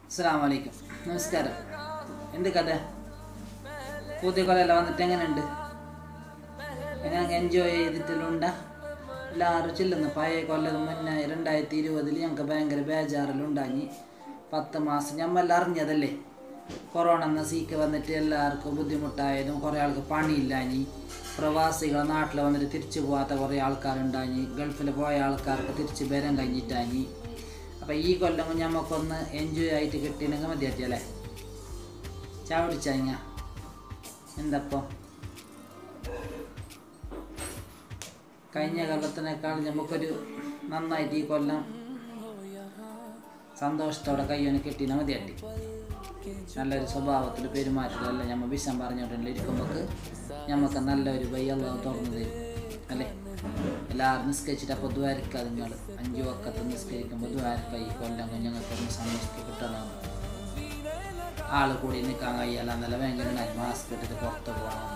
അസ്സാം വലൈക്കും നമസ്കാരം എന്ത് കഥ പുതിയ കൊല്ലം വന്നിട്ട് എങ്ങനെയുണ്ട് എങ്ങനെ എൻജോയ് ചെയ്തിട്ടെല്ലാം എല്ലാവരും ചെല്ലുന്നു പഴയ കൊല്ലം മുന്നേ രണ്ടായിരത്തി ഇരുപതിൽ ഞങ്ങൾക്ക് ഭയങ്കര ബേജാറിലുണ്ടാഞ്ഞി പത്ത് മാസം ഞമ്മെല്ലാം അറിഞ്ഞതല്ലേ കൊറോണ എന്ന സീക്ക് വന്നിട്ട് എല്ലാവർക്കും ബുദ്ധിമുട്ടായതും കുറേ ആൾക്ക് പണിയില്ലാഞ്ഞി പ്രവാസികൾ നാട്ടിൽ വന്നിട്ട് തിരിച്ചു പോകാത്ത കുറേ ആൾക്കാരുണ്ടാഞ്ഞി ഗൾഫിൽ പോയ ആൾക്കാർക്ക് തിരിച്ച് വരാൻ കഴിഞ്ഞിട്ടാഞ്ഞി അപ്പം ഈ കൊല്ലം ഞമ്മക്കൊന്ന് എൻജോയ് ആയിട്ട് കിട്ടിയെങ്കിൽ മതിയാറ്റിയല്ലേ ചാവടിച്ചാങ്ങ എന്തപ്പോൾ കഴിഞ്ഞ കൊല്ലത്തിനേക്കാൾ നമുക്കൊരു നന്നായിട്ട് ഈ കൊല്ലം സന്തോഷത്തോടെ കയ്യോന് കിട്ടിയാൽ മതിയാട്ടി നല്ലൊരു സ്വഭാവത്തിൽ പെരുമാറ്റത്തിലല്ല ഞമ്മ വിഷം പറഞ്ഞിട്ടുള്ള ഇരിക്കുമ്പോൾ ഞമ്മക്ക് നല്ലൊരു ബയ്യല്ല തുറന്നു തരും അല്ലേ എല്ലാവരും നിസ്കരിച്ചിട്ട് അപ്പോൾ ദ്വാരക്ക നിങ്ങൾ അഞ്ചു വക്കത്ത് നിസ്കരിക്കുമ്പോൾ ദ്വാരക്ക ഈ കൊല്ലം ഞങ്ങൾക്കൊന്ന് സന്തോഷിച്ച് കിട്ടണം ആൾ കൂടി നിൽക്കാൻ കഴിയല്ല നല്ല ഭയങ്കര മാസ്ക് ഇട്ടിട്ട് പുറത്ത് പോകണം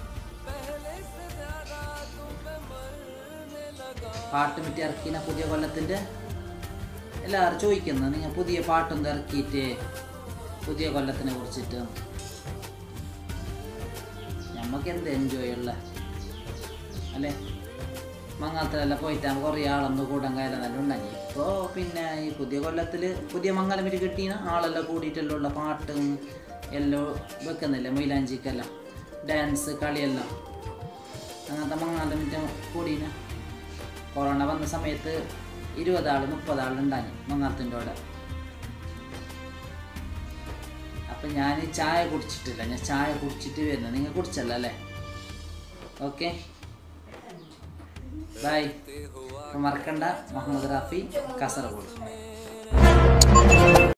പാട്ട് മിറ്റി ഇറക്കിന പുതിയ കൊല്ലത്തിൻ്റെ എല്ലാവരും ചോദിക്കുന്നു നിങ്ങൾ പുതിയ പാട്ടൊന്നും ഇറക്കിയിട്ട് പുതിയ കൊല്ലത്തിനെ കുറിച്ചിട്ട് നമുക്ക് എന്ത് എൻജോയ് ഉള്ള അല്ലേ മംഗളത്തിലെല്ലാം പോയിട്ടാകുമ്പോൾ കുറേ ആളൊന്ന് കൂടാൻ കാര്യം നല്ല ഉണ്ടായി ഇപ്പോൾ പിന്നെ ഈ പുതിയ കൊല്ലത്തിൽ പുതിയ മംഗലം വരെ കിട്ടീന ആളെല്ലാം കൂടിയിട്ടെല്ലാം ഉള്ള പാട്ടും എല്ലാം വെക്കുന്നില്ല മൈലാഞ്ചിക്കെല്ലാം ഡാൻസ് കളിയെല്ലാം അങ്ങനത്തെ മംഗലം മിറ്റം കൂടീന കൊറോണ വന്ന സമയത്ത് ഇരുപതാൾ മുപ്പതാൾ ഉണ്ടായി മംഗളത്തിൻ്റെ കൂടെ അപ്പം ഞാൻ ചായ കുടിച്ചിട്ടില്ല ഞാൻ ചായ കുടിച്ചിട്ട് വരുന്നത് നിങ്ങൾ കുടിച്ചല്ല അല്ലേ ഓക്കെ ബൈ മറക്കണ്ട മുഹമ്മദ് റാഫി കാസർഗോഡ്